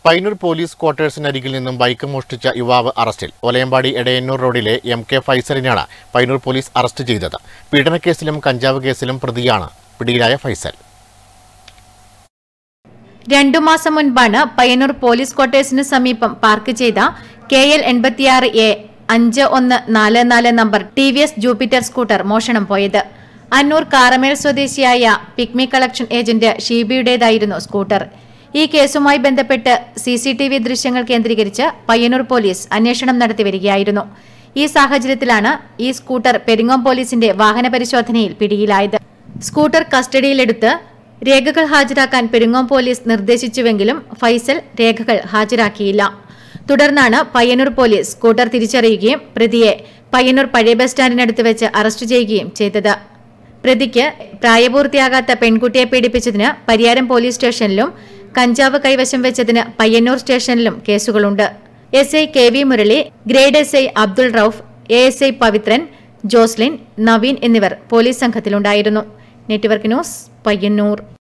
Painur police ക്വാർട്ടേഴ്സിനരികിൽ നിന്നും bike മോഷ്ടിച്ച യുവാവ് അറസ്റ്റിൽ ഒലയമ്പാടി എടയന്നൂർ റോഡിലെ എം കെ ഫൈസലിനെയാണ് പൈനൂർ പോലീസ് അറസ്റ്റ് ചെയ്തത് പീഡനക്കേസിലും കഞ്ചാവ് കേസിലും പ്രതിയാണ് പിടിയിലായ ഫൈസൽ രണ്ടു മാസം മുൻപാണ് പയ്യന്നൂർ പോലീസ് ക്വാർട്ടേഴ്സിന് സമീപം പാർക്ക് ചെയ്ത കെ എൽ എൺപത്തിയാറ് എ അഞ്ച് ഒന്ന് നാല് നാല് number T V S Jupiter scooter മോഷണം പോയത് അന്നൂർ കാറമേൽ സ്വദേശിയായ പിക്മി കളക്ഷൻ ഏജന്റ് ഷീബിയുടേതായിരുന്നു സ്കൂട്ടർ ഈ കേസുമായി ബന്ധപ്പെട്ട് സി സി ടി വി ദൃശ്യങ്ങൾ കേന്ദ്രീകരിച്ച് പയ്യന്നൂർ പോലീസ് അന്വേഷണം നടത്തിവരികയായിരുന്നു ഈ സാഹചര്യത്തിലാണ് ഈ സ്കൂട്ടർ പെരിങ്ങോം പോലീസിന്റെ വാഹന പരിശോധനയിൽ പിടിയിലായത് സ്കൂട്ടർ കസ്റ്റഡിയിലെടുത്ത് രേഖകൾ ഹാജരാക്കാൻ പെരുങ്ങോം പോലീസ് നിർദ്ദേശിച്ചുവെങ്കിലും ഫൈസൽ രേഖകൾ ഹാജരാക്കിയില്ല തുടർന്നാണ് പയ്യന്നൂർ പോലീസ് സ്കൂട്ടർ തിരിച്ചറിയുകയും പ്രതിയെ പയ്യന്നൂർ പഴയ ബസ് സ്റ്റാൻഡിനടുത്ത് വെച്ച് അറസ്റ്റ് ചെയ്യുകയും ചെയ്തത് പ്രതിക്ക് പ്രായപൂർത്തിയാകാത്ത പെൺകുട്ടിയെ പീഡിപ്പിച്ചതിന് പരിയാരം പോലീസ് സ്റ്റേഷനിലും കഞ്ചാവ് കൈവശം വെച്ചതിന് പയ്യന്നൂർ സ്റ്റേഷനിലും കേസുകളുണ്ട് S I K V Murali grade S I Abdul Rauf A S I Pavithran Joslin Naveen എന്നിവർ പോലീസ് സംഘത്തിലുണ്ടായിരുന്നു നെറ്റ്വർക്ക് ന്യൂസ് പയ്യന്നൂർ